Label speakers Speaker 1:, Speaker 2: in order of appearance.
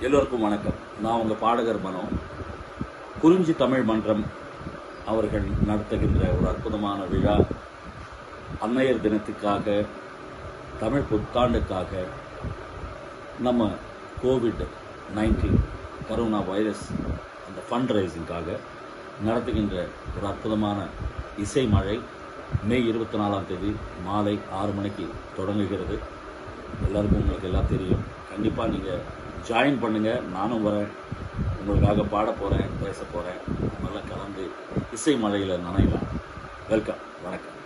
Speaker 1: எல்லோருக்கும் வணக்கம் நான் உங்கள் பாடகர் மனோ குறிஞ்சி தமிழ் மன்றம் அவர்கள் நடத்துகின்ற ஒரு அற்புதமான விழா அன்னையர் தினத்துக்காக தமிழ் புத்தாண்டுக்காக நம்ம கோவிட் நைன்டீன் கரோனா வைரஸ் அந்த ஃபண்ட் ரைசிங்காக நடத்துகின்ற ஒரு அற்புதமான இசை மழை மே இருபத்தி நாலாம் தேதி மாலை ஆறு மணிக்கு தொடங்குகிறது எல்லாருக்கும் உங்களுக்கு எல்லாம் தெரியும் கண்டிப்பாக நீங்கள் ஜாயின் பண்ணுங்கள் நானும் வரேன் உங்களுக்காக பாட போகிறேன் பேச போகிறேன் நல்லா கலந்து இசை மழையில் நனையலாம் வெல்கம் வணக்கம்